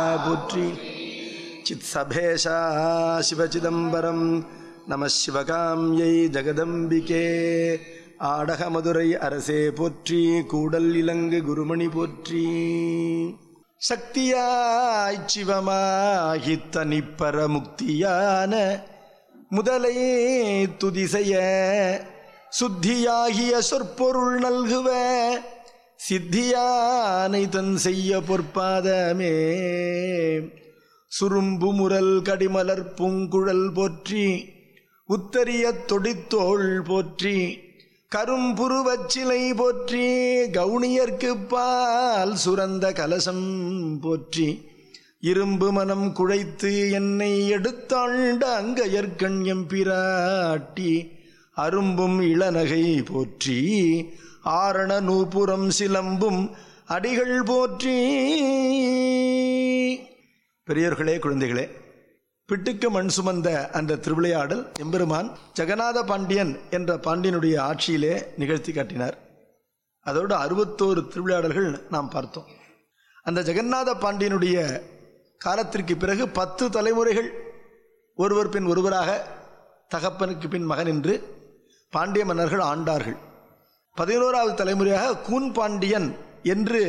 போற்றி சித் சபேஷா சிவசிதம்பரம் நம சிவகாமியை ஜெகதம்பிகே ஆடக மதுரை அரசே போற்றி கூடல் இலங்கு குருமணி போற்றி சக்தியாய் சிவமாகி தனிப்பர முக்தியான முதலை துதிசெய சுத்தியாகிய சொற்பொருள் நல்குவ சித்தியானை தன் செய்ய பொற்பாதமே சுரும்பு முரல் கடிமலர் பூங்குழல் போற்றி உத்தரிய தொடித்தோள் போற்றி கரும்புருவச்சிலை போற்றி கவுனியர்க்கு பால் சுரந்த கலசம் போற்றி இரும்பு மனம் குழைத்து என்னை எடுத்தாண்ட அங்கையர்கண் எம்பிராட்டி அரும்பும் இளநகை போற்றி ஆரண நூபுரம் சிலம்பும் அடிகள் போற்றி பெரியோர்களே குழந்தைகளே பிட்டுக்கு மண் சுமந்த அந்த திருவிளையாடல் எம்பெருமான் ஜெகநாத பாண்டியன் என்ற பாண்டியனுடைய ஆட்சியிலே நிகழ்த்தி காட்டினார் அதோடு அறுபத்தோரு திருவிளையாடல்கள் நாம் பார்த்தோம் அந்த ஜெகநாத பாண்டியனுடைய காலத்திற்கு பிறகு பத்து தலைமுறைகள் ஒருவர் பின் ஒருவராக தகப்பனுக்கு பின் மகன் என்று பாண்டிய மன்னர்கள் ஆண்டார்கள் பதினோராவது தலைமுறையாக கூன் பாண்டியன் என்று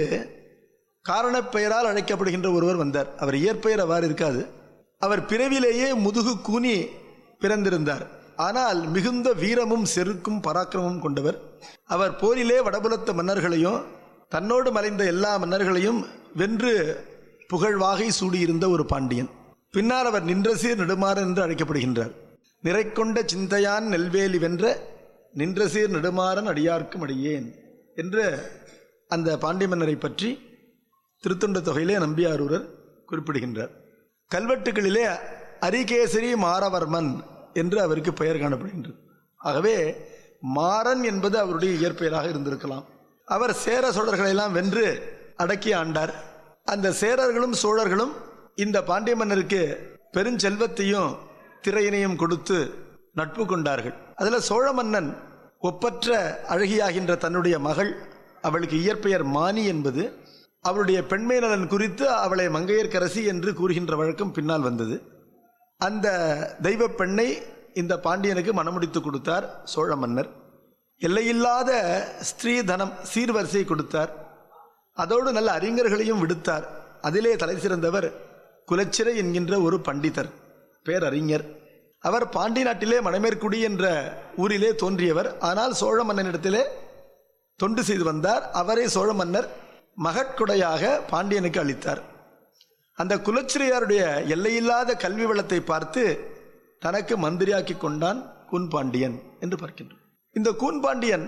காரணப் பெயரால் அழைக்கப்படுகின்ற ஒருவர் வந்தார் அவர் இயற்பெயர் அவ்வாறு இருக்காது அவர் பிறவிலேயே முதுகு கூனி பிறந்திருந்தார் ஆனால் மிகுந்த வீரமும் செருக்கும் பராக்கிரமும் கொண்டவர் அவர் போரிலே வடபுலத்த மன்னர்களையும் தன்னோடு மறைந்த எல்லா மன்னர்களையும் வென்று புகழ்வாகை சூடியிருந்த ஒரு பாண்டியன் பின்னால் அவர் நின்றசீர் நெடுமாறன் என்று அழைக்கப்படுகின்றார் நிறைக்கொண்ட சிந்தையான் நெல்வேலி வென்ற நின்றசீர் நெடுமாறன் அடியார்க்கும் அடியேன் என்று அந்த பாண்டிய மன்னரை பற்றி திருத்தொண்ட தொகையிலே நம்பியாரூரர் குறிப்பிடுகின்றார் கல்வெட்டுகளிலே அரிகேசரி மாரவர்மன் என்று அவருக்கு பெயர் காணப்படுகின்றது ஆகவே மாறன் என்பது அவருடைய இயற்பெயராக இருந்திருக்கலாம் அவர் சேர சோழர்களெல்லாம் வென்று அடக்கி ஆண்டார் அந்த சேரர்களும் சோழர்களும் இந்த பாண்டிய மன்னருக்கு பெருஞ்செல்வத்தையும் திரையினையும் கொடுத்து நட்பு கொண்டார்கள் அதில் சோழ மன்னன் ஒப்பற்ற அழகியாகின்ற தன்னுடைய மகள் அவளுக்கு இயற்பெயர் மானி என்பது அவளுடைய பெண்மை நலன் குறித்து அவளை மங்கையர்க்கரசி என்று கூறுகின்ற வழக்கம் பின்னால் வந்தது அந்த தெய்வ பெண்ணை இந்த பாண்டியனுக்கு மணமுடித்து கொடுத்தார் சோழ மன்னர் எல்லையில்லாத ஸ்திரீ தனம் சீர்வரிசை கொடுத்தார் அதோடு நல்ல அறிஞர்களையும் விடுத்தார் அதிலே தலை சிறந்தவர் குலச்சிறை என்கின்ற ஒரு பண்டிதர் பேரறிஞர் அவர் பாண்டி நாட்டிலே மணமேற்குடி என்ற ஊரிலே தோன்றியவர் ஆனால் சோழ மன்னனிடத்திலே தொண்டு செய்து வந்தார் அவரை சோழ மன்னர் மகட்கொடையாக பாண்டியனுக்கு அளித்தார் அந்த குலச்சிறையாருடைய எல்லையில்லாத கல்வி வளத்தை பார்த்து தனக்கு மந்திரியாக்கி கொண்டான் கூன் பாண்டியன் என்று பார்க்கின்றோம் இந்த கூன் பாண்டியன்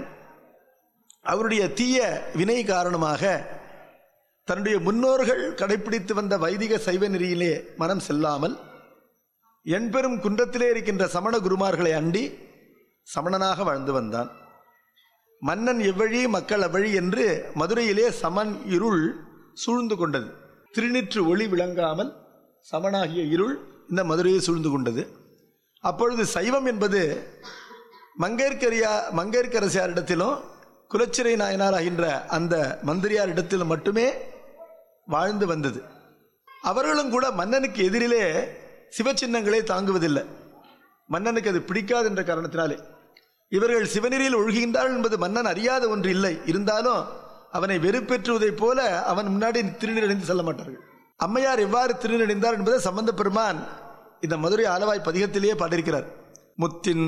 அவருடைய தீய வினை காரணமாக தன்னுடைய முன்னோர்கள் கடைபிடித்து வந்த வைதிக சைவ நெறியிலே மனம் செல்லாமல் என்பெரும் குன்றத்திலே இருக்கின்ற சமண குருமார்களை அண்டி சமணனாக வாழ்ந்து வந்தான் மன்னன் எவ்வழி மக்கள் அவ்வழி என்று மதுரையிலே சமன் இருள் சூழ்ந்து கொண்டது திருநிற்று ஒளி விளங்காமல் சமனாகிய இருள் இந்த மதுரையை சூழ்ந்து கொண்டது அப்பொழுது சைவம் என்பது மங்கையர்கரியா மங்கையர்க்கரசியாரிடத்திலும் குலச்சிறை நாயனார் ஆகின்ற அந்த மந்திரியாரிடத்தில் மட்டுமே வாழ்ந்து வந்தது அவர்களும் கூட மன்னனுக்கு எதிரிலே சிவச்சின்னங்களை தாங்குவதில்லை மன்னனுக்கு அது பிடிக்காது என்ற காரணத்தினாலே இவர்கள் சிவநெறியில் ஒழுகுகின்றார்கள் என்பது மன்னன் அறியாத ஒன்று இல்லை இருந்தாலும் அவனை வெறுப்பேற்றுவதைப் போல அவன் முன்னாடி திருநீரணிந்து செல்ல மாட்டார்கள் அம்மையார் எவ்வாறு திருநீரணிந்தார் என்பதை சம்பந்த பெருமான் இந்த மதுரை ஆலவாய் பதிகத்திலேயே பாடியிருக்கிறார் முத்தின்